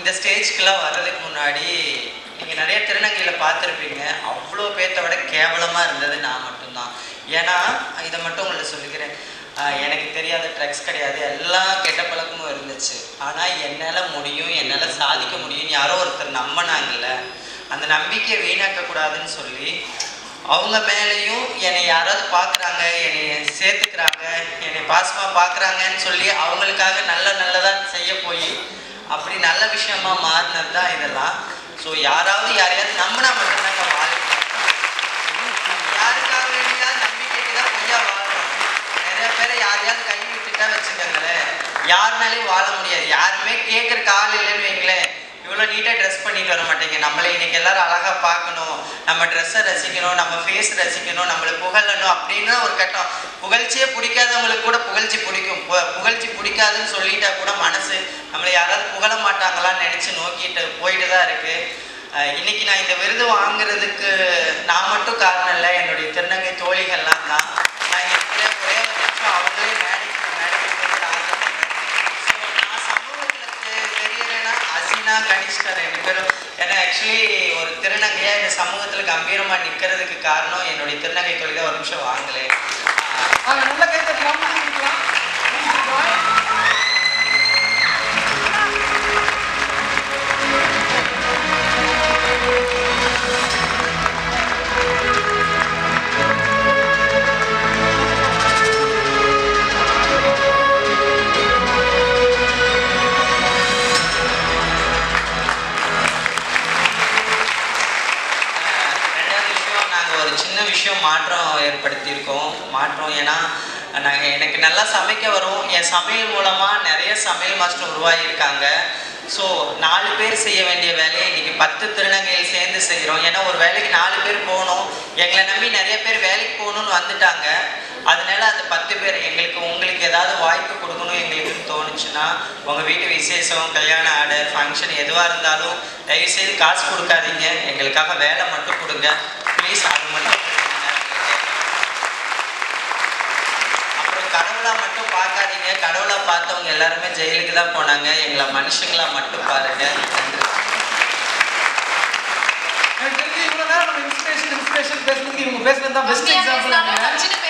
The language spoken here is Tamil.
இந்த ஸ்டேஜ்க்கெல்லாம் வர்றதுக்கு முன்னாடி நீங்கள் நிறைய திருநங்கையில் பார்த்துருப்பீங்க அவ்வளோ பேர்த்த விட கேவலமாக இருந்தது நான் மட்டும்தான் ஏன்னா இதை மட்டும் உங்கள்ட்ட சொல்லிக்கிறேன் ஆஹ் எனக்கு தெரியாத ட்ரக்ஸ் கிடையாது எல்லா கெட்ட பழக்கமும் இருந்துச்சு ஆனால் என்னால் முடியும் என்னால் சாதிக்க முடியும்னு யாரோ ஒருத்தர் நம்பினாங்கல்ல அந்த நம்பிக்கையை வீணாக்கக்கூடாதுன்னு சொல்லி அவங்க மேலேயும் என்னை யாராவது பார்க்குறாங்க என்னை சேர்த்துக்கிறாங்க என்னை பாசமாக பார்க்குறாங்கன்னு சொல்லி அவங்களுக்காக நல்ல நல்லதாக செய்ய போய் அப்படி நல்ல விஷயமா மாறினது தான் இதெல்லாம் ஸோ யாராவது யாரையாவது நம்பினா மட்டும்தாங்க வாழ்க்கை யாருக்காக வேண்டியாவது நம்பிக்கைக்கு தான் பொய்யா வாழ்றோம் நிறைய பேரை யாரையாவது கை விட்டுட்டா வச்சுக்கோங்களேன் யாருனாலையும் வாழ முடியாது யாருமே கேட்கறக்கு ஆள் இல்லைன்னு வைங்களேன் இவ்வளோ நீட்டாக ட்ரெஸ் பண்ணிட்டு வர மாட்டேங்க நம்மளை இன்னைக்கு எல்லாரும் அழகாக பார்க்கணும் நம்ம ட்ரெஸ்ஸை ரசிக்கணும் நம்ம ஃபேஸ் ரசிக்கணும் நம்மளை புகழணும் அப்படின்னு ஒரு கட்டம் புகழ்ச்சியே பிடிக்காதவங்களுக்கு கூட புகழ்ச்சி பிடிக்கும் பு- புகழ்ச்சி பிடிக்காதுன்னு சொல்லிட்டா கூட மனசு நம்மளை யாராவது புகழ மாட்டாங்களான்னு நினச்சி நோக்கிட்டு போயிட்டு தான் இருக்கு அஹ் இன்னைக்கு நான் இந்த விருது வாங்குறதுக்கு நான் மட்டும் காரணம் இல்லை என்னுடைய திருநங்கை தோழிகள்லாம் தான் நான் இருக்கிற ஒரே ஒரு நிமிஷம் அவங்களே மேடைக்கு மேடைக்கு போயிட்டு ஆசைப்பட்டேன் ஸோ நான் சமூகத்தில் தெரியலைன்னா அசினா கனிஷ்கா ரெண்டு பேரும் ஏன்னா ஆக்சுவலி ஒரு திருநங்கையா இந்த சமூகத்தில் கம்பீரமாக நிற்கிறதுக்கு காரணம் என்னுடைய திருநங்கை தொழிலை ஒரு நிமிஷம் வாங்கலே வாங்க நல்லா கை தட்டலாம் முடிக்கலாம் ரெண்டாவது விஷயம் நாங்கள் ஒரு சின்ன விஷயம் மாற்றம் ஏற்படுத்தியிருக்கோம் மாற்றம் ஏன்னா நாங்கள் எனக்கு நல்லா சமைக்க வரும் என் சமையல் மூலமாக நிறைய சமையல் மாஸ்டர் உருவாகியிருக்காங்க ஸோ நாலு பேர் செய்ய வேண்டிய வேலையை இன்னைக்கு பத்து திருநங்கையில் சேர்ந்து செய்கிறோம் ஏன்னா ஒரு வேலைக்கு நாலு பேர் போகணும் எங்களை நம்பி நிறைய பேர் வேலைக்கு போகணும்னு வந்துட்டாங்க அதனால அந்த பத்து பேர் எங்களுக்கு உங்களுக்கு ஏதாவது வாய்ப்பு கொடுக்கணும் எங்களுக்குன்னு தோணுச்சுன்னா உங்கள் வீட்டு விசேஷம் கல்யாண ஆர்டர் ஃபங்க்ஷன் எதுவாக இருந்தாலும் தயவுசெய்து காசு கொடுக்காதீங்க எங்களுக்காக வேலை மட்டும் கொடுங்க ப்ளீஸ் அது மட்டும் கொடுங்க. அப்புறம் கடவுளா மட்டும் பார்க்காதீங்க கடவுளா பார்த்தவங்க எல்லாருமே ஜெயிலுக்கு தான் போனாங்க எங்களை மனுஷங்களா மட்டும் பாருங்க நன்றி எனக்கு தெரிஞ்சு இவ்வளவு நேரம் நம்ம இன்ஸ்பிரேஷன் இன்ஸ்பிரேஷன் பேசுனதுக்கு இவங்க பேசுனது தான் பெஸ்ட் கம்மியா எக்ஸாம்பிள் பேசினாலும் வச்சுட்டு